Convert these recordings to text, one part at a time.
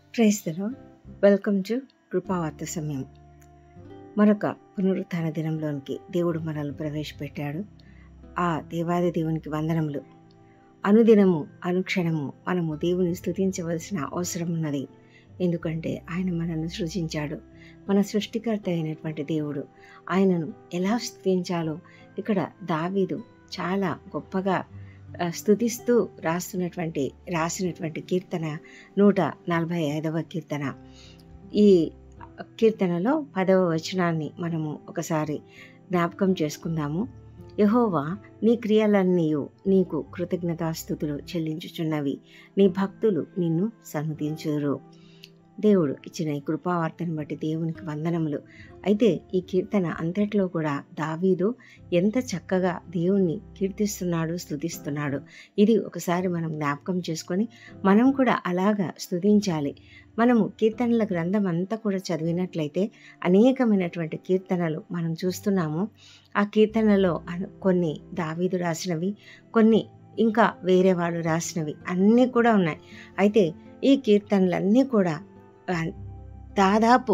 క్రైస్తలో welcome to కృపావార్త సమయం మరొక పునరుత్థాన దినంలోనికి దేవుడు మనల్ని ప్రవేశపెట్టాడు ఆ దేవాది దేవునికి వందనములు అనుదినము అనుక్షణము మనము దేవుని స్థుతించవలసిన అవసరం ఉన్నది ఎందుకంటే ఆయన మనల్ని సృజించాడు మన సృష్టికర్త అయినటువంటి దేవుడు ఆయనను ఎలా స్థుతించాలో ఇక్కడ దావీదు చాలా గొప్పగా ఆ, స్థుతిస్తూ రాస్తున్నటువంటి రాసినటువంటి కీర్తన నూట నలభై ఐదవ కీర్తన ఈ కీర్తనలో పదవ వచనాన్ని మనము ఒకసారి జ్ఞాపకం చేసుకుందాము యహోవా నీ క్రియలన్నీయు నీకు కృతజ్ఞతాస్థుతులు చెల్లించుచున్నవి నీ భక్తులు నిన్ను సన్నుతించుదురు దేవుడు ఇచ్చిన ఈ కృపావార్తను బట్టి దేవునికి వందనములు అయితే ఈ కీర్తన అంతట్లో కూడా దావీదు ఎంత చక్కగా దేవుణ్ణి కీర్తిస్తున్నాడు స్థుతిస్తున్నాడు ఇది ఒకసారి మనం జ్ఞాపకం చేసుకొని మనం కూడా అలాగా స్థుతించాలి మనము కీర్తనల గ్రంథం అంతా కూడా చదివినట్లయితే అనేకమైనటువంటి కీర్తనలు మనం చూస్తున్నాము ఆ కీర్తనలో అను- కొన్ని దావీదు రాసినవి కొన్ని ఇంకా వేరే వాళ్ళు రాసినవి అన్నీ కూడా ఉన్నాయి అయితే ఈ కీర్తనలన్నీ కూడా ఆ, దాదాపు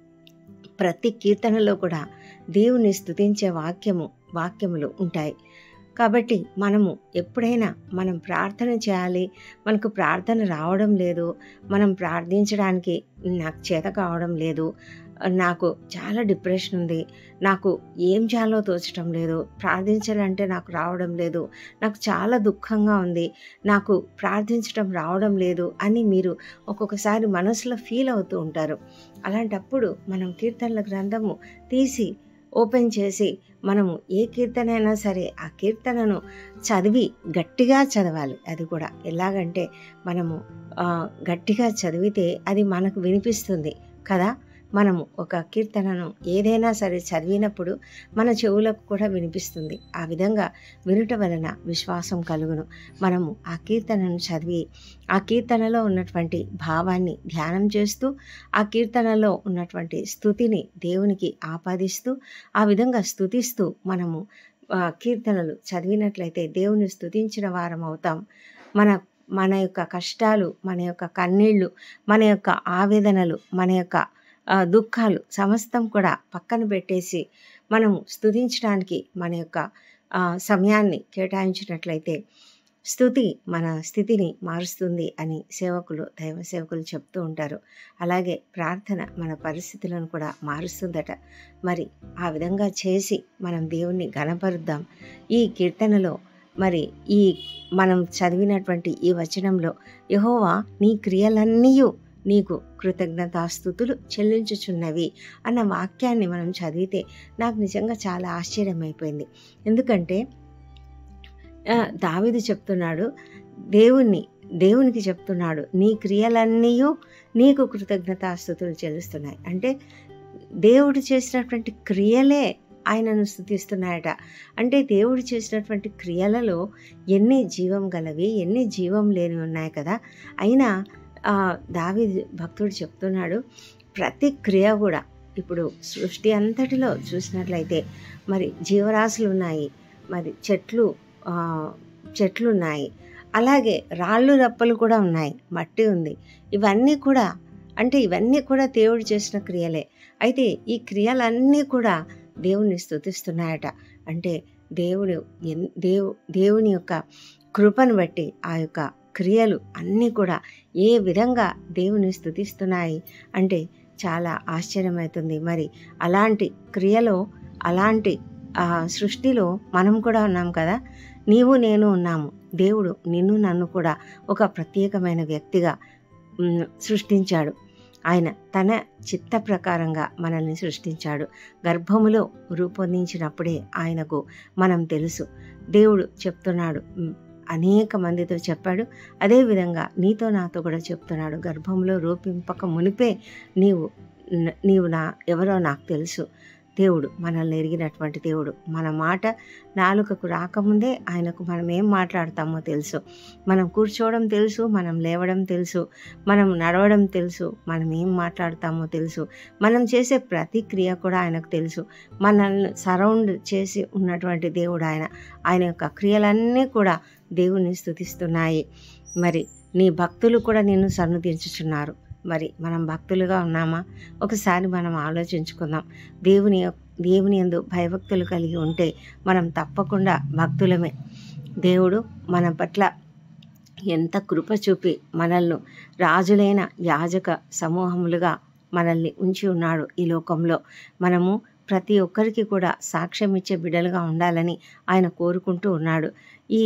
ప్రతి కీర్తనలో కూడా దేవుని స్థుతించే వాక్యము వాక్యములు ఉంటాయి కాబట్టి మనము ఎప్పుడైనా మనం ప్రార్థన చేయాలి మనకు ప్రార్థన రావడం లేదు మనం ప్రార్థించడానికి నాకు చేత కావడం లేదు నాకు చాలా డిప్రెషన్ ఉంది నాకు ఏం చేయాలో తోచడం లేదు ప్రార్థించాలంటే నాకు రావడం లేదు నాకు చాలా దుఃఖంగా ఉంది నాకు ప్రార్థించడం రావడం లేదు అని మీరు ఒక్కొక్కసారి మనసులో ఫీల్ అవుతూ ఉంటారు అలాంటప్పుడు మనం కీర్తనల గ్రంథము తీసి ఓపెన్ చేసి మనము ఏ కీర్తన అయినా సరే ఆ కీర్తనను చదివి గట్టిగా చదవాలి అది కూడా ఎలాగంటే మనము ఆ, గట్టిగా చదివితే అది మనకు వినిపిస్తుంది కదా మనము ఒక కీర్తనను ఏదైనా సరే చదివినప్పుడు మన చెవులకు కూడా వినిపిస్తుంది ఆ విధంగా వినుట వలన విశ్వాసం కలుగును మనము ఆ కీర్తనను చదివి ఆ కీర్తనలో ఉన్నటువంటి భావాన్ని ధ్యానం చేస్తూ ఆ కీర్తనలో ఉన్నటువంటి స్థుతిని దేవునికి ఆపాదిస్తూ ఆ విధంగా స్థుతిస్తూ మనము ఆ, కీర్తనలు చదివినట్లయితే దేవుని స్థుతించిన వారం అవుతాం మన మన యొక్క కష్టాలు మన యొక్క కన్నీళ్ళు మన యొక్క ఆవేదనలు మన యొక్క ఆ, దుఃఖాలు సమస్తం కూడా పక్కన పెట్టేసి మనము స్థుతించడానికి మన యొక్క ఆ, సమయాన్ని కేటాయించినట్లయితే స్థుతి మన స్థితిని మారుస్తుంది అని సేవకులు దైవ సేవకులు చెప్తూ ఉంటారు అలాగే ప్రార్థన మన పరిస్థితులను కూడా మారుస్తుందట మరి ఆ విధంగా చేసి మనం దేవుణ్ణి గణపరుద్దాం ఈ కీర్తనలో మరి ఈ మనం చదివినటువంటి ఈ వచనంలో యహోవా నీ క్రియలన్నీయు నీకు కృతజ్ఞతాస్థుతులు చెల్లించుచున్నవి అన్న వాక్యాన్ని మనం చదివితే నాకు నిజంగా చాలా ఆశ్చర్యమైపోయింది ఎందుకంటే ఆ, దావీదు చెప్తున్నాడు దేవుణ్ణి దేవునికి చెప్తున్నాడు నీ క్రియలన్నీయు నీకు కృతజ్ఞతాస్థుతులు చెల్లిస్తున్నాయి అంటే దేవుడు చేసినటువంటి క్రియలే ఆయనను స్థుతిస్తున్నాయట అంటే దేవుడు చేసినటువంటి క్రియలలో ఎన్ని జీవం గలవి ఎన్ని జీవం లేనివి ఉన్నాయి కదా అయినా ఆ, దావీదు భక్తుడు చెప్తున్నాడు ప్రతి క్రియ కూడా ఇప్పుడు సృష్టి అంతటిలో చూసినట్లయితే మరి జీవరాశులు ఉన్నాయి మరి చెట్లు ఆ, చెట్లు ఉన్నాయి అలాగే రాళ్ళు రప్పలు కూడా ఉన్నాయి మట్టి ఉంది ఇవన్నీ కూడా అంటే ఇవన్నీ కూడా దేవుడు చేసిన క్రియలే అయితే ఈ క్రియలన్నీ కూడా దేవుని స్థుతిస్తున్నాయట అంటే దేవుడు ఎన్- దేవు దేవుని యొక్క కృపను బట్టి ఆ యొక్క క్రియలు అన్నీ కూడా ఏ విధంగా దేవుని స్థుతిస్తున్నాయి అంటే చాలా ఆశ్చర్యమవుతుంది మరి అలాంటి క్రియలో అలాంటి ఆ సృష్టిలో మనం కూడా ఉన్నాం కదా నీవు నేను ఉన్నాము దేవుడు నిన్ను నన్ను కూడా ఒక ప్రత్యేకమైన వ్యక్తిగా మ్, సృష్టించాడు ఆయన తన చిత్త ప్రకారంగా మనల్ని సృష్టించాడు గర్భములో రూపొందించినప్పుడే ఆయనకు మనం తెలుసు దేవుడు చెప్తున్నాడు మ్, అనేక మందితో చెప్పాడు అదేవిధంగా నీతో నాతో కూడా చెప్తున్నాడు గర్భంలో రూపింపక మునిపే నీవు న- నీవు నా ఎవరో నాకు తెలుసు దేవుడు మనల్ని ఎరిగినటువంటి దేవుడు మన మాట నాలుకకు రాకముందే ఆయనకు మనం ఏం మాట్లాడతామో తెలుసు మనం కూర్చోవడం తెలుసు మనం లేవడం తెలుసు మనం నడవడం తెలుసు మనం ఏం మాట్లాడతామో తెలుసు మనం చేసే ప్రతి క్రియ కూడా ఆయనకు తెలుసు మనల్ని సరౌండ్ చేసి ఉన్నటువంటి దేవుడు ఆయన ఆయన యొక్క క్రియలన్నీ కూడా దేవుని స్థుతిస్తున్నాయి మరి నీ భక్తులు కూడా నిన్ను సన్నుతించుచున్నారు మరి మనం భక్తులుగా ఉన్నామా ఒకసారి మనం ఆలోచించుకుందాం దేవుని యొక్- దేవుని యందు భయభక్తులు కలిగి ఉంటే మనం తప్పకుండా భక్తులమే దేవుడు మన పట్ల ఎంత కృప చూపి మనల్ని రాజులైన యాజక సమూహములుగా మనల్ని ఉంచి ఉన్నాడు ఈ లోకంలో మనము ప్రతి ఒక్కరికి కూడా సాక్ష్యం ఇచ్చే బిడ్డలుగా ఉండాలని ఆయన కోరుకుంటూ ఉన్నాడు ఈ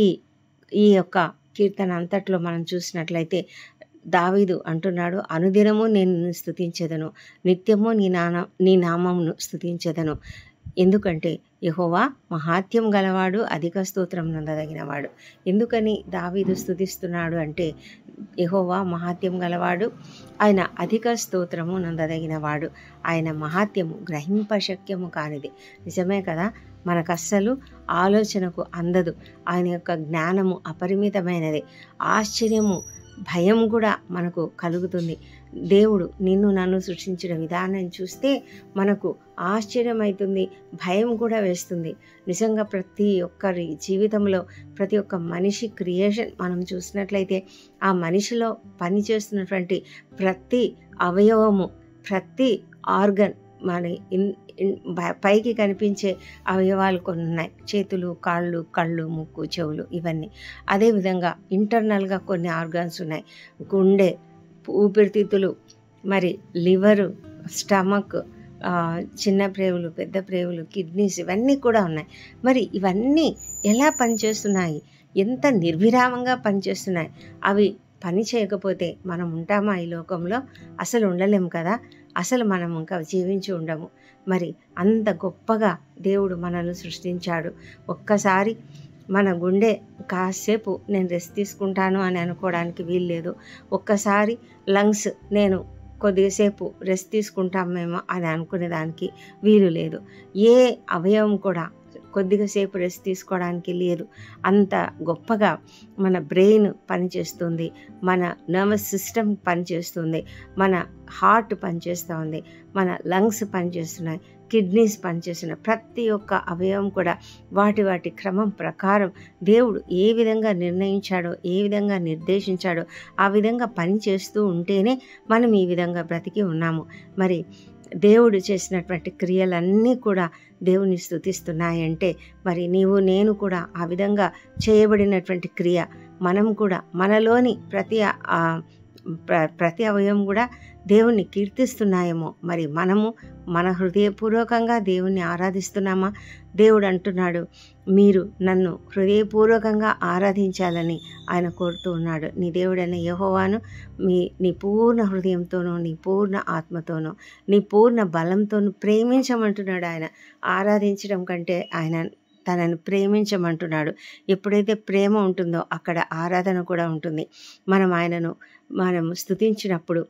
ఈ యొక్క కీర్తన అంతట్లో మనం చూసినట్లయితే దావీదు అంటున్నాడు అనుదినము నేను నిన్ను స్తుతించెదను నిత్యము నీ నాన నీ నామమును స్తుతించెదను ఎందుకంటే యెహోవా మహాత్యం గలవాడు అధిక స్తోత్రం నందదగినవాడు ఎందుకని దావీదు స్తుతిస్తున్నాడు అంటే యెహోవా మహాత్యం గలవాడు ఆయన అధిక స్తోత్రము నందదగినవాడు ఆయన మహాత్యము గ్రహింపశక్యము కానిది నిజమే కదా మనకు అస్సలు ఆలోచనకు అందదు ఆయన యొక్క జ్ఞానము అపరిమితమైనది ఆశ్చర్యము భయం కూడా మనకు కలుగుతుంది దేవుడు నిన్ను నన్ను సృష్టించిన విధానం చూస్తే మనకు ఆశ్చర్యమవుతుంది భయం కూడా వేస్తుంది నిజంగా ప్రతి ఒక్కరి జీవితంలో ప్రతి ఒక్క మనిషి క్రియేషన్ మనం చూసినట్లయితే ఆ మనిషిలో పనిచేస్తున్నటువంటి ప్రతి అవయవము ప్రతి ఆర్గన్ మన ఇన్ ఇన్- బ- పైకి కనిపించే అవయవాలు కొన్ని ఉన్నాయి చేతులు కాళ్ళు కళ్ళు ముక్కు చెవులు ఇవన్నీ అదేవిధంగా ఇంటర్నల్గా కొన్ని ఆర్గాన్స్ ఉన్నాయి గుండె ఊపిరితిత్తులు మరి లివరు స్టమక్ ఆ, చిన్న ప్రేవులు పెద్ద ప్రేవులు కిడ్నీస్ ఇవన్నీ కూడా ఉన్నాయి మరి ఇవన్నీ ఎలా పనిచేస్తున్నాయి ఎంత నిర్విరామంగా పనిచేస్తున్నాయి అవి పని చేయకపోతే మనం ఉంటామా ఈ లోకంలో అసలు ఉండలేము కదా అసలు మనం ఇంకా జీవించి ఉండము మరి అంత గొప్పగా దేవుడు మనల్ని సృష్టించాడు ఒక్కసారి మన గుండె కాసేపు నేను రెస్ట్ తీసుకుంటాను అని అనుకోవడానికి వీల్లేదు ఒక్కసారి లంగ్స్ నేను కొద్దిసేపు రెస్ట్ తీసుకుంటాం మేము అని అనుకునే దానికి వీలు లేదు ఏ అవయవం కూడా కొద్దిగా సేపు రెస్ట్ తీసుకోవడానికి లేదు అంత గొప్పగా మన బ్రెయిన్ పనిచేస్తుంది మన నర్వస్ సిస్టమ్ పనిచేస్తుంది మన హార్ట్ పనిచేస్తూ ఉంది మన లంగ్స్ పనిచేస్తున్నాయి కిడ్నీస్ పనిచేస్తున్నాయి ప్రతి ఒక్క అవయవం కూడా వాటి వాటి క్రమం ప్రకారం దేవుడు ఏ విధంగా నిర్ణయించాడో ఏ విధంగా నిర్దేశించాడో ఆ విధంగా పని చేస్తూ ఉంటేనే మనం ఈ విధంగా బ్రతికి ఉన్నాము మరి దేవుడు చేసినటువంటి క్రియలన్నీ కూడా దేవుని స్థుతిస్తున్నాయంటే మరి నీవు నేను కూడా ఆ విధంగా చేయబడినటువంటి క్రియ మనం కూడా మనలోని ప్రతి ఆ, ప్ర- ప్రతి అవయవం కూడా దేవుణ్ణి కీర్తిస్తున్నాయేమో మరి మనము మన హృదయపూర్వకంగా దేవుణ్ణి ఆరాధిస్తున్నామా దేవుడు అంటున్నాడు మీరు నన్ను హృదయపూర్వకంగా ఆరాధించాలని ఆయన కోరుతూ ఉన్నాడు నీ దేవుడైన యెహోవాను మీ నీ పూర్ణ హృదయంతోనూ నీ పూర్ణ ఆత్మతోనూ నీ పూర్ణ బలంతోనూ ప్రేమించమంటున్నాడు ఆయన ఆరాధించడం కంటే ఆయన తనను ప్రేమించమంటున్నాడు ఎప్పుడైతే ప్రేమ ఉంటుందో అక్కడ ఆరాధన కూడా ఉంటుంది మనం ఆయనను మనం స్తుతించినప్పుడు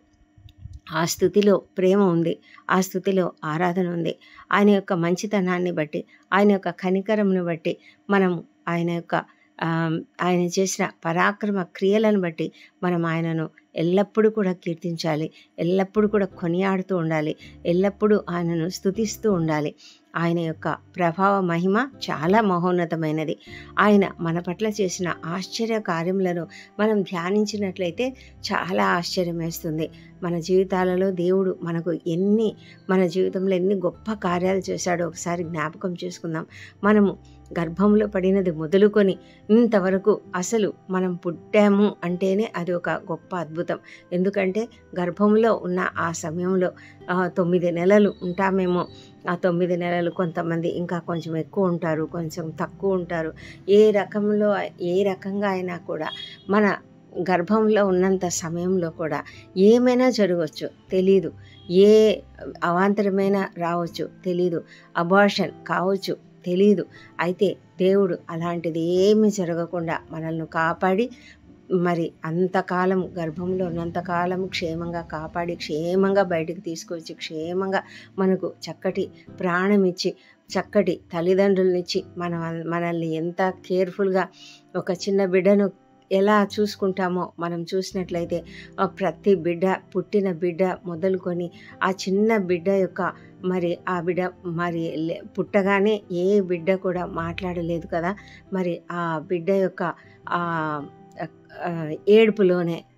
ఆ స్థుతిలో ప్రేమ ఉంది ఆ స్థుతిలో ఆరాధన ఉంది ఆయన యొక్క మంచితనాన్ని బట్టి ఆయన యొక్క కనికరమును బట్టి మనము ఆయన యొక్క ఆ, ఆయన చేసిన పరాక్రమ క్రియలను బట్టి మనం ఆయనను ఎల్లప్పుడూ కూడా కీర్తించాలి ఎల్లప్పుడూ కూడా కొనియాడుతూ ఉండాలి ఎల్లప్పుడూ ఆయనను స్తుతిస్తూ ఉండాలి ఆయన యొక్క ప్రభావ మహిమ చాలా మహోన్నతమైనది ఆయన మన పట్ల చేసిన ఆశ్చర్య కార్యములను మనం ధ్యానించినట్లయితే చాలా ఆశ్చర్యం వేస్తుంది మన జీవితాలలో దేవుడు మనకు ఎన్ని మన జీవితంలో ఎన్ని గొప్ప కార్యాలు చేశాడో ఒకసారి జ్ఞాపకం చేసుకుందాం మనము గర్భంలో పడినది మొదలుకొని ఇంతవరకు అసలు మనం పుట్టాము అంటేనే అది ఒక గొప్ప అద్భుతం ఎందుకంటే గర్భంలో ఉన్న ఆ సమయంలో ఆ, తొమ్మిది నెలలు ఉంటామేమో ఆ తొమ్మిది నెలలు కొంతమంది ఇంకా కొంచెం ఎక్కువ ఉంటారు కొంచెం తక్కువ ఉంటారు ఏ రకంలో ఏ రకంగా అయినా కూడా మన గర్భంలో ఉన్నంత సమయంలో కూడా ఏమైనా జరగవచ్చు తెలీదు ఏ అవాంతరమైన రావచ్చు తెలీదు అబార్షన్ కావచ్చు తెలీదు అయితే దేవుడు అలాంటిది ఏమీ జరగకుండా మనల్ని కాపాడి మరి అంతకాలం గర్భంలో ఉన్నంతకాలం క్షేమంగా కాపాడి క్షేమంగా బయటికి తీసుకొచ్చి క్షేమంగా మనకు చక్కటి ప్రాణం ఇచ్చి చక్కటి తల్లిదండ్రులనిచ్చి మన మనల్ని ఎంత కేర్ఫుల్గా ఒక చిన్న బిడ్డను ఎలా చూసుకుంటామో మనం చూసినట్లయితే ఆ ప్రతి బిడ్డ పుట్టిన బిడ్డ మొదలుకొని ఆ చిన్న బిడ్డ యొక్క మరి ఆ బిడ్డ మరి లే- పుట్టగానే ఏ బిడ్డ కూడా మాట్లాడలేదు కదా మరి ఆ బిడ్డ యొక్క ఆ ఆ, ఏడుపులోనే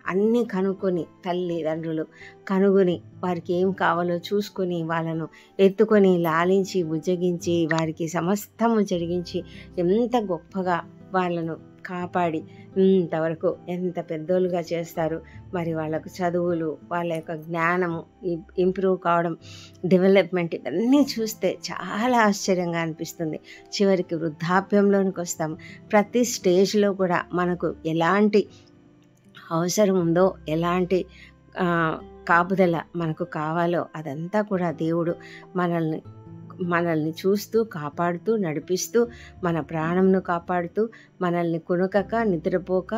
అన్నీ కనుక్కొని తల్లిదండ్రులు కనుగొని వారికి ఏం కావాలో చూసుకొని వాళ్ళను ఎత్తుకొని లాలించి బుజ్జగించి వారికి సమస్తము జరిగించి ఎంత గొప్పగా వాళ్ళను కాపాడి ఇంతవరకు ఎంత పెద్దోళ్ళుగా చేస్తారు మరి వాళ్ళకు చదువులు వాళ్ళ యొక్క జ్ఞానము ఇంప్రూవ్ కావడం డెవలప్మెంట్ ఇవన్నీ చూస్తే చాలా ఆశ్చర్యంగా అనిపిస్తుంది చివరికి వృద్ధాప్యంలోనికి వస్తాం ప్రతి స్టేజ్లో కూడా మనకు ఎలాంటి అవసరం ఉందో ఎలాంటి ఆ, కాపుదల మనకు కావాలో అదంతా కూడా దేవుడు మనల్ని మనల్ని చూస్తూ కాపాడుతూ నడిపిస్తూ మన ప్రాణంను కాపాడుతూ మనల్ని కునుకక నిద్రపోక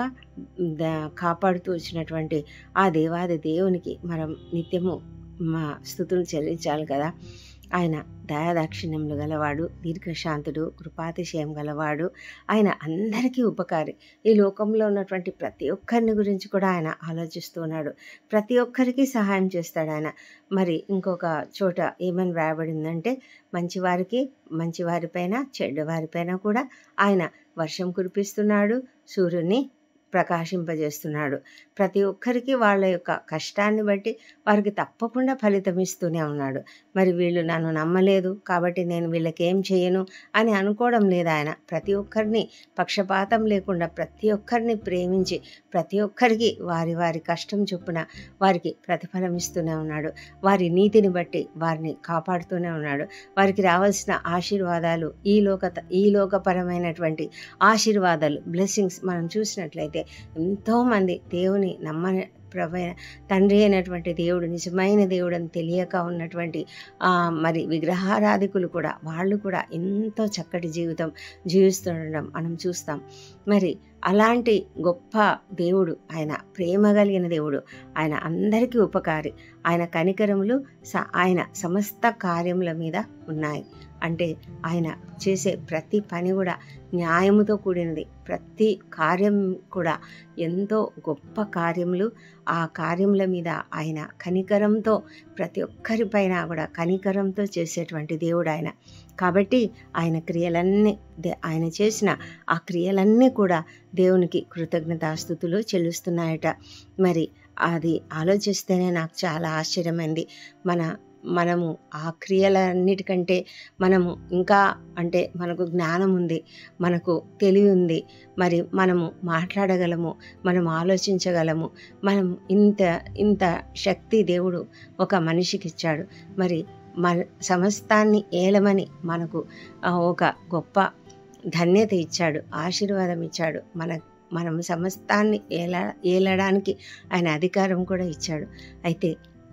ద- కాపాడుతూ వచ్చినటువంటి ఆ దేవాది దేవునికి మనం నిత్యము మా స్థుతులు చెల్లించాలి కదా ఆయన దయాదాక్షిణ్యములు గలవాడు దీర్ఘశాంతుడు కృపాతిశయం గలవాడు ఆయన అందరికీ ఉపకారి ఈ లోకంలో ఉన్నటువంటి ప్రతి ఒక్కరిని గురించి కూడా ఆయన ఆలోచిస్తున్నాడు ప్రతి ఒక్కరికి సహాయం చేస్తాడు ఆయన మరి ఇంకొక చోట ఏమని వ్రాయబడిందంటే మంచివారికి మంచివారిపైన చెడ్డవారిపైన కూడా ఆయన వర్షం కురిపిస్తున్నాడు సూర్యుని ప్రకాశింపజేస్తున్నాడు ప్రతి ఒక్కరికి వాళ్ళ యొక్క కష్టాన్ని బట్టి వారికి తప్పకుండా ఫలితం ఇస్తూనే ఉన్నాడు మరి వీళ్ళు నన్ను నమ్మలేదు కాబట్టి నేను వీళ్ళకి ఏం చేయను అని అనుకోవడం లేదు ఆయన ప్రతి ఒక్కరిని పక్షపాతం లేకుండా ప్రతి ఒక్కరిని ప్రేమించి ప్రతి ఒక్కరికి వారి వారి కష్టం చొప్పున వారికి ప్రతిఫలం ఇస్తూనే ఉన్నాడు వారి నీతిని బట్టి వారిని కాపాడుతూనే ఉన్నాడు వారికి రావాల్సిన ఆశీర్వాదాలు ఈ లోక ఈ లోకపరమైనటువంటి ఆశీర్వాదాలు బ్లెస్సింగ్స్ మనం చూసినట్లయితే ఎంతోమంది దేవుని నమ్మని ప్రభ తండ్రి అయినటువంటి దేవుడు నిజమైన దేవుడు అని తెలియక ఉన్నటువంటి ఆ, మరి విగ్రహారాధికులు కూడా వాళ్ళు కూడా ఎంతో చక్కటి జీవితం జీవిస్తుండడం మనం చూస్తాం మరి అలాంటి గొప్ప దేవుడు ఆయన ప్రేమ కలిగిన దేవుడు ఆయన అందరికీ ఉపకారి ఆయన కనికరములు స- ఆయన సమస్త కార్యముల మీద ఉన్నాయి అంటే ఆయన చేసే ప్రతి పని కూడా న్యాయముతో కూడినది ప్రతి కార్యం కూడా ఎంతో గొప్ప కార్యములు ఆ కార్యముల మీద ఆయన కనికరంతో ప్రతి ఒక్కరిపైన కూడా కనికరంతో చేసేటువంటి దేవుడు ఆయన కాబట్టి ఆయన క్రియలన్నీ దే- ఆయన చేసిన ఆ క్రియలన్నీ కూడా దేవునికి కృతజ్ఞతాస్థుతులు చెల్లిస్తున్నాయట మరి అది ఆలోచిస్తేనే నాకు చాలా ఆశ్చర్యమైంది మన మనము ఆ క్రియలన్నిటికంటే మనము ఇంకా అంటే మనకు జ్ఞానం ఉంది మనకు తెలివి ఉంది మరి మనము మాట్లాడగలము మనం ఆలోచించగలము మనం ఇంత ఇంత శక్తి దేవుడు ఒక మనిషికి ఇచ్చాడు మరి మన సమస్తాన్ని ఏలమని మనకు ఆ, ఒక గొప్ప ధన్యత ఇచ్చాడు ఆశీర్వాదం ఇచ్చాడు మన మనం సమస్తాన్ని ఏల ఏలడానికి ఆయన అధికారం కూడా ఇచ్చాడు అయితే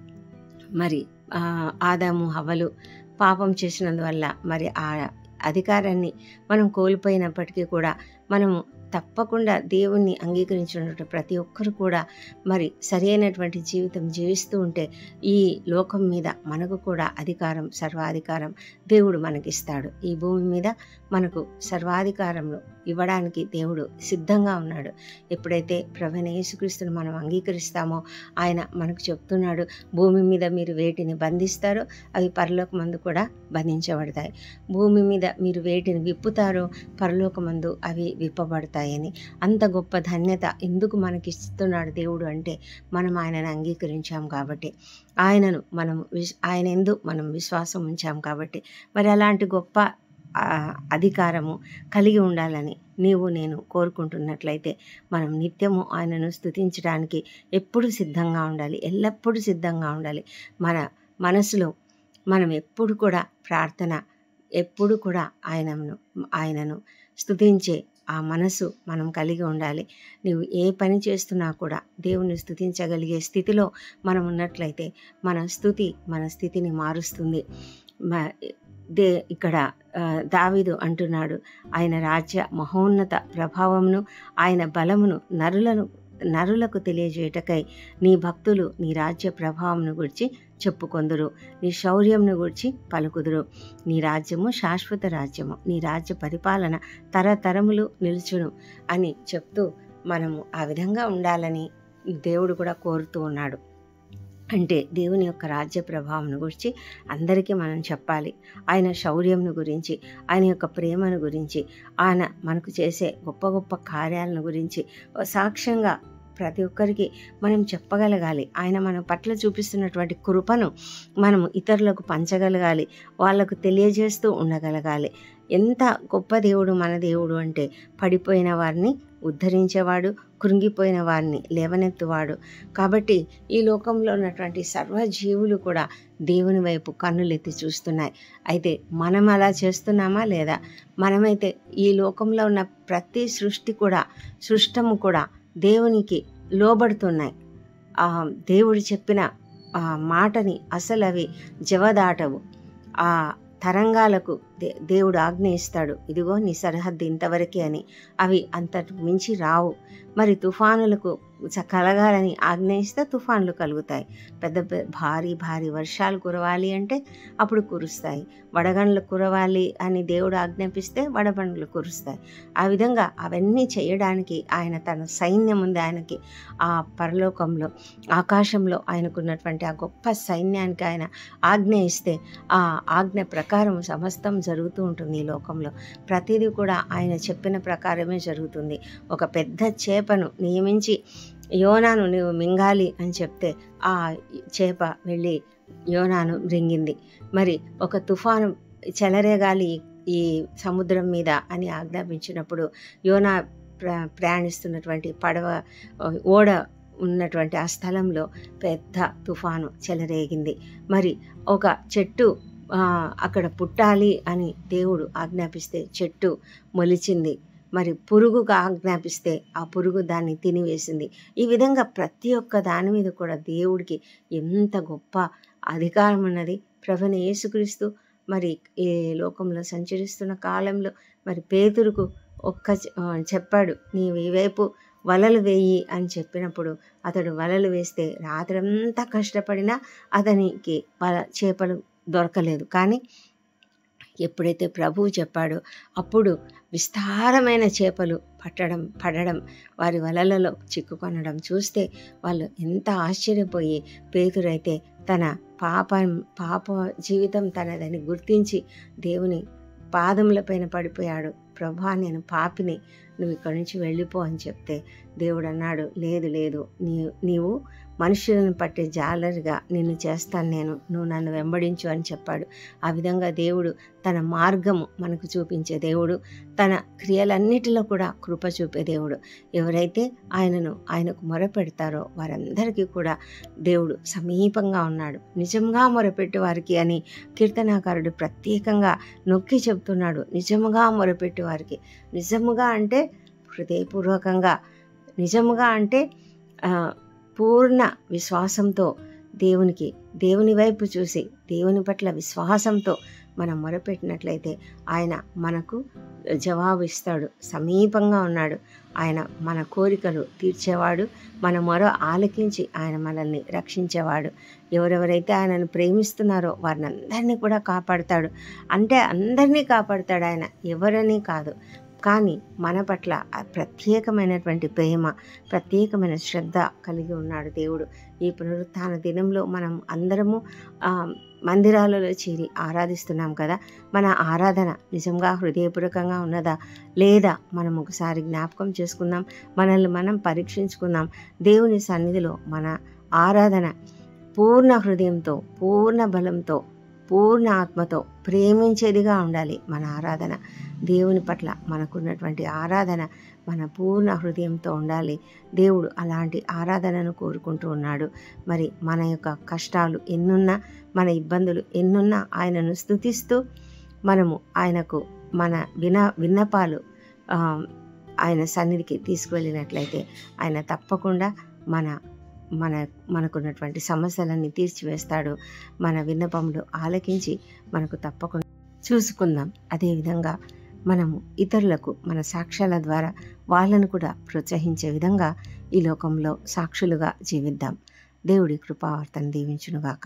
మరి ఆ, ఆదాము హవ్వలు పాపం చేసినందువల్ల మరి ఆ అధికారాన్ని మనం కోల్పోయినప్పటికీ కూడా మనము తప్పకుండా దేవుణ్ణి అంగీకరించినటువంటి ప్రతి ఒక్కరు కూడా మరి సరైనటువంటి జీవితం జీవిస్తూ ఉంటే ఈ లోకం మీద మనకు కూడా అధికారం సర్వాధికారం దేవుడు మనకిస్తాడు ఈ భూమి మీద మనకు సర్వాధికారంలో ఇవ్వడానికి దేవుడు సిద్ధంగా ఉన్నాడు ఎప్పుడైతే ప్రవీణ యేసుక్రీస్తుని మనం అంగీకరిస్తామో ఆయన మనకు చెప్తున్నాడు భూమి మీద మీరు వేటిని బంధిస్తారో అవి పరలోకమందు కూడా బంధించబడతాయి భూమి మీద మీరు వేటిని విప్పుతారో పరలోకమందు అవి విప్పబడతాయని అంత గొప్ప ధన్యత ఎందుకు మనకి ఇస్తున్నాడు దేవుడు అంటే మనం ఆయనను అంగీకరించాం కాబట్టి ఆయనను మనం విశ్ ఆయన ఎందు మనం విశ్వాసం ఉంచాం కాబట్టి మరి అలాంటి గొప్ప ఆ, అధికారము కలిగి ఉండాలని నీవు నేను కోరుకుంటున్నట్లయితే మనం నిత్యము ఆయనను స్తుతించడానికి ఎప్పుడు సిద్ధంగా ఉండాలి ఎల్లప్పుడూ సిద్ధంగా ఉండాలి మన మనసులో మనం ఎప్పుడు కూడా ప్రార్థన ఎప్పుడు కూడా ఆయనను ఆయనను స్తుతించే ఆ మనసు మనం కలిగి ఉండాలి నీవు ఏ పని చేస్తున్నా కూడా దేవుని స్తుతించగలిగే స్థితిలో మనం ఉన్నట్లయితే మన స్థుతి మన స్థితిని మారుస్తుంది మ- దే ఇక్కడ ఆ, దావీదు అంటున్నాడు ఆయన రాజ్య మహోన్నత ప్రభావమును ఆయన బలమును నరులను నరులకు తెలియజేయటకై నీ భక్తులు నీ రాజ్య ప్రభావంను గురించి చెప్పుకొందురు నీ శౌర్యంను గురించి పలుకుదురు నీ రాజ్యము శాశ్వత రాజ్యము నీ రాజ్య పరిపాలన తరతరములు నిలుచును అని చెప్తూ మనము ఆ విధంగా ఉండాలని దేవుడు కూడా కోరుతూ ఉన్నాడు అంటే దేవుని యొక్క రాజ్య ప్రభావం గురించి అందరికీ మనం చెప్పాలి ఆయన శౌర్యంను గురించి ఆయన యొక్క ప్రేమను గురించి ఆయన మనకు చేసే గొప్ప గొప్ప కార్యాలను గురించి సాక్ష్యంగా ప్రతి ఒక్కరికి మనం చెప్పగలగాలి ఆయన మన పట్ల చూపిస్తున్నటువంటి కృపను మనము ఇతరులకు పంచగలగాలి వాళ్ళకు తెలియజేస్తూ ఉండగలగాలి ఎంత గొప్ప దేవుడు మన దేవుడు అంటే పడిపోయిన వారిని ఉద్ధరించేవాడు కృంగిపోయిన వారిని లేవనెత్తువాడు కాబట్టి ఈ లోకంలో ఉన్నటువంటి సర్వజీవులు కూడా దేవుని వైపు కన్నులెత్తి చూస్తున్నాయి అయితే మనం అలా చేస్తున్నామా లేదా మనమైతే ఈ లోకంలో ఉన్న ప్రతి సృష్టి కూడా సృష్టము కూడా దేవునికి లోబడుతున్నాయి ఆ దేవుడు చెప్పిన ఆ మాటని అసలు అవి జవదాటవు ఆ తరంగాలకు దే దేవుడు ఆజ్ఞ ఇస్తాడు ఇదిగో నీ సరిహద్దు ఇంతవరకే అని అవి అంతకు మించి రావు మరి తుఫానులకు చ- కలగాలని ఆజ్ఞ ఇస్తే తుఫాన్లు కలుగుతాయి పెద్ద పెద్ద భారీ భారీ వర్షాలు కురవాలి అంటే అప్పుడు కురుస్తాయి వడగండ్లు కురవాలి అని దేవుడు ఆజ్ఞాపిస్తే వడబండ్లు కురుస్తాయి ఆ విధంగా అవన్నీ చేయడానికి ఆయన తన సైన్యం ఉంది ఆయనకి ఆ పరలోకంలో ఆకాశంలో ఆయనకున్నటువంటి ఆ గొప్ప సైన్యానికి ఆయన ఆజ్ఞ ఇస్తే ఆ ఆజ్ఞ ప్రకారం సమస్తం జరుగుతూ ఉంటుంది ఈ లోకంలో ప్రతిదీ కూడా ఆయన చెప్పిన ప్రకారమే జరుగుతుంది ఒక పెద్ద చేపను నియమించి యోనాను నువ్వు మింగాలి అని చెప్తే ఆ చేప వెళ్ళి యోనాను మృంగింది మరి ఒక తుఫాను చెలరేగాలి ఈ సముద్రం మీద అని ఆజ్ఞాపించినప్పుడు యోనా ప్ర ప్రయాణిస్తున్నటువంటి పడవ ఓడ ఉన్నటువంటి ఆ స్థలంలో పెద్ద తుఫాను చెలరేగింది మరి ఒక చెట్టు ఆ, అక్కడ పుట్టాలి అని దేవుడు ఆజ్ఞాపిస్తే చెట్టు మొలిచింది మరి పురుగుగా ఆజ్ఞాపిస్తే ఆ పురుగు దాన్ని తినివేసింది ఈ విధంగా ప్రతి ఒక్క దాని మీద కూడా దేవుడికి ఎంత గొప్ప అధికారం ఉన్నది ప్రభుని యేసుక్రీస్తు మరి ఈ లోకంలో సంచరిస్తున్న కాలంలో మరి పేతురుకు ఒక్క చె- ఆ, చెప్పాడు నీవు ఈ వైపు వలలు వేయి అని చెప్పినప్పుడు అతడు వలలు వేస్తే రాత్రంతా కష్టపడినా అతనికి వల చేపలు దొరకలేదు కానీ ఎప్పుడైతే ప్రభువు చెప్పాడో అప్పుడు విస్తారమైన చేపలు పట్టడం పడడం వారి వలలలో చిక్కుకొనడం చూస్తే వాళ్ళు ఎంత ఆశ్చర్యపోయి పేతురైతే తన పాపం పాప జీవితం తనదని గుర్తించి దేవుని పాదములపైన పడిపోయాడు ప్రభా నేను పాపిని నువ్వు ఇక్కడి నుంచి వెళ్ళిపో అని చెప్తే దేవుడు అన్నాడు లేదు లేదు నీ నీవు మనుషులను పట్టే జాలరిగా నిన్ను చేస్తాను నేను నువ్వు నన్ను వెంబడించు అని చెప్పాడు ఆ విధంగా దేవుడు తన మార్గము మనకు చూపించే దేవుడు తన క్రియలన్నిటిలో కూడా కృప చూపే దేవుడు ఎవరైతే ఆయనను ఆయనకు మొరపెడతారో వారందరికీ కూడా దేవుడు సమీపంగా ఉన్నాడు నిజంగా మొరపెట్టు వారికి అని కీర్తనాకారుడు ప్రత్యేకంగా నొక్కి చెప్తున్నాడు నిజముగా మొరపెట్టు వారికి నిజముగా అంటే హృదయపూర్వకంగా నిజముగా అంటే ఆ, పూర్ణ విశ్వాసంతో దేవునికి దేవుని వైపు చూసి దేవుని పట్ల విశ్వాసంతో మనం మొరపెట్టినట్లయితే ఆయన మనకు జవాబు ఇస్తాడు సమీపంగా ఉన్నాడు ఆయన మన కోరికలు తీర్చేవాడు మన మొర ఆలకించి ఆయన మనల్ని రక్షించేవాడు ఎవరెవరైతే ఆయనను ప్రేమిస్తున్నారో వారిని అందరినీ కూడా కాపాడుతాడు అంటే అందరినీ కాపాడుతాడు ఆయన ఎవరని కాదు కానీ మన పట్ల ఆ ప్రత్యేకమైనటువంటి ప్రేమ ప్రత్యేకమైన శ్రద్ధ కలిగి ఉన్నాడు దేవుడు ఈ పునరుత్థాన దినంలో మనం అందరము ఆ, మందిరాలలో చేరి ఆరాధిస్తున్నాం కదా మన ఆరాధన నిజంగా హృదయపూర్వకంగా ఉన్నదా లేదా మనం ఒకసారి జ్ఞాపకం చేసుకుందాం మనల్ని మనం పరీక్షించుకుందాం దేవుని సన్నిధిలో మన ఆరాధన పూర్ణ హృదయంతో పూర్ణ బలంతో పూర్ణ ఆత్మతో ప్రేమించేదిగా ఉండాలి మన ఆరాధన దేవుని పట్ల మనకున్నటువంటి ఆరాధన మన పూర్ణ హృదయంతో ఉండాలి దేవుడు అలాంటి ఆరాధనను కోరుకుంటూ ఉన్నాడు మరి మన యొక్క కష్టాలు ఎన్నున్నా మన ఇబ్బందులు ఎన్నున్నా ఆయనను స్థుతిస్తూ మనము ఆయనకు మన విన విన్నపాలు ఆ, ఆయన సన్నిధికి తీసుకువెళ్ళినట్లయితే ఆయన తప్పకుండా మన మన మనకున్నటువంటి సమస్యలన్నీ తీర్చివేస్తాడు మన విన్నపములు ఆలకించి మనకు తప్పకుండా చూసుకుందాం అదేవిధంగా మనము ఇతరులకు మన సాక్ష్యాల ద్వారా వాళ్ళను కూడా ప్రోత్సహించే విధంగా ఈ లోకంలో సాక్షులుగా జీవిద్దాం దేవుడి కృపావర్తను దీవించునుగాక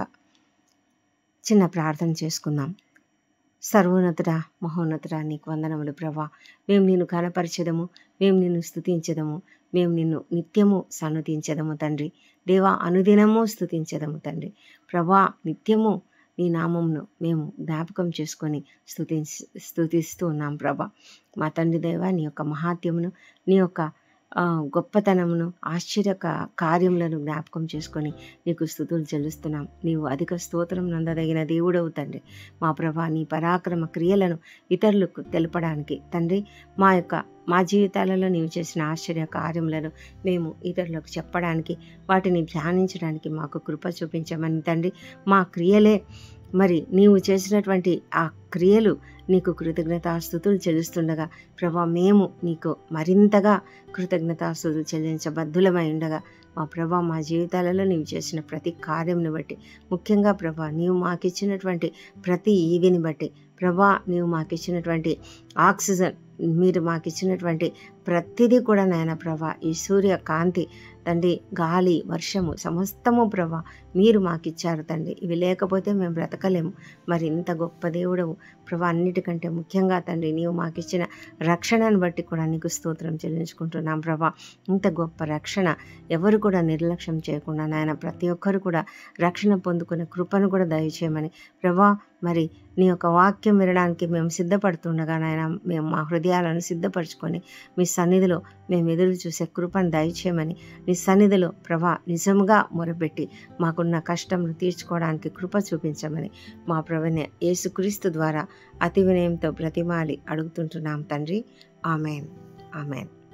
చిన్న ప్రార్థన చేసుకుందాం సర్వోన్నతుడా మహోన్నతుడా నీకు వందనములు ప్రభా మేము నిన్ను కనపరచదము మేము నిన్ను స్తుతించదము మేము నిన్ను నిత్యము సన్నుతించదము తండ్రి దేవా అనుదినము స్తుతించదము తండ్రి ప్రభా నిత్యము నీ నామంను మేము జ్ఞాపకం చేసుకొని స్తుతి స్తుతిస్తూ ఉన్నాం ప్రభా మా తండ్రి దేవ నీ యొక్క మహాత్యమును నీ యొక్క ఆ, గొప్పతనమును ఆశ్చర్య కా- కార్యములను జ్ఞాపకం చేసుకొని నీకు స్థుతులు చెల్లిస్తున్నాం నీవు అధిక స్తోత్రం నందదగిన దేవుడవు తండ్రి మా ప్రభా నీ పరాక్రమ క్రియలను ఇతరులకు తెలపడానికి తండ్రి మా యొక్క మా జీవితాలలో నీవు చేసిన ఆశ్చర్య కార్యములను మేము ఇతరులకు చెప్పడానికి వాటిని ధ్యానించడానికి మాకు కృప చూపించమని తండ్రి మా క్రియలే మరి నీవు చేసినటువంటి ఆ క్రియలు నీకు కృతజ్ఞతాస్థుతులు చెల్లిస్తుండగా ప్రభా మేము నీకు మరింతగా కృతజ్ఞతాస్థుతులు చెల్లించబద్ధులమై ఉండగా మా ప్రభా మా జీవితాలలో నీవు చేసిన ప్రతి కార్యంను బట్టి ముఖ్యంగా ప్రభా నీవు మాకిచ్చినటువంటి ప్రతి ఈవిని బట్టి ప్రభా నీవు మాకిచ్చినటువంటి ఆక్సిజన్ మీరు మాకిచ్చినటువంటి ప్రతిదీ కూడా నాయన ప్రభా ఈ సూర్య కాంతి తండ్రి గాలి వర్షము సమస్తము ప్రభా మీరు మాకిచ్చారు తండ్రి ఇవి లేకపోతే మేము బ్రతకలేము మరి ఇంత గొప్ప దేవుడవు ప్రభా అన్నిటికంటే ముఖ్యంగా తండ్రి నీవు మాకిచ్చిన రక్షణను బట్టి కూడా నీకు స్తోత్రం చెల్లించుకుంటున్నాం ప్రభా ఇంత గొప్ప రక్షణ ఎవరు కూడా నిర్లక్ష్యం చేయకుండా నాయన ప్రతి ఒక్కరు కూడా రక్షణ పొందుకునే కృపను కూడా దయచేయమని ప్రభా మరి నీ యొక్క వాక్యం వినడానికి మేము సిద్ధపడుతుండగా నాయన మేము మా హృదయాలను సిద్ధపరచుకొని మీ సన్నిధిలో మేము ఎదురు చూసే కృపను దయచేయమని నీ సన్నిధిలో ప్రభా నిజముగా మొరపెట్టి మాకున్న కష్టంను తీర్చుకోవడానికి కృప చూపించమని మా ప్రవీణ యేసుక్రీస్తు ద్వారా అతి వినయంతో ప్రతిమాలి అడుగుతుంటున్నాం తండ్రి ఆమెన్ ఆమెన్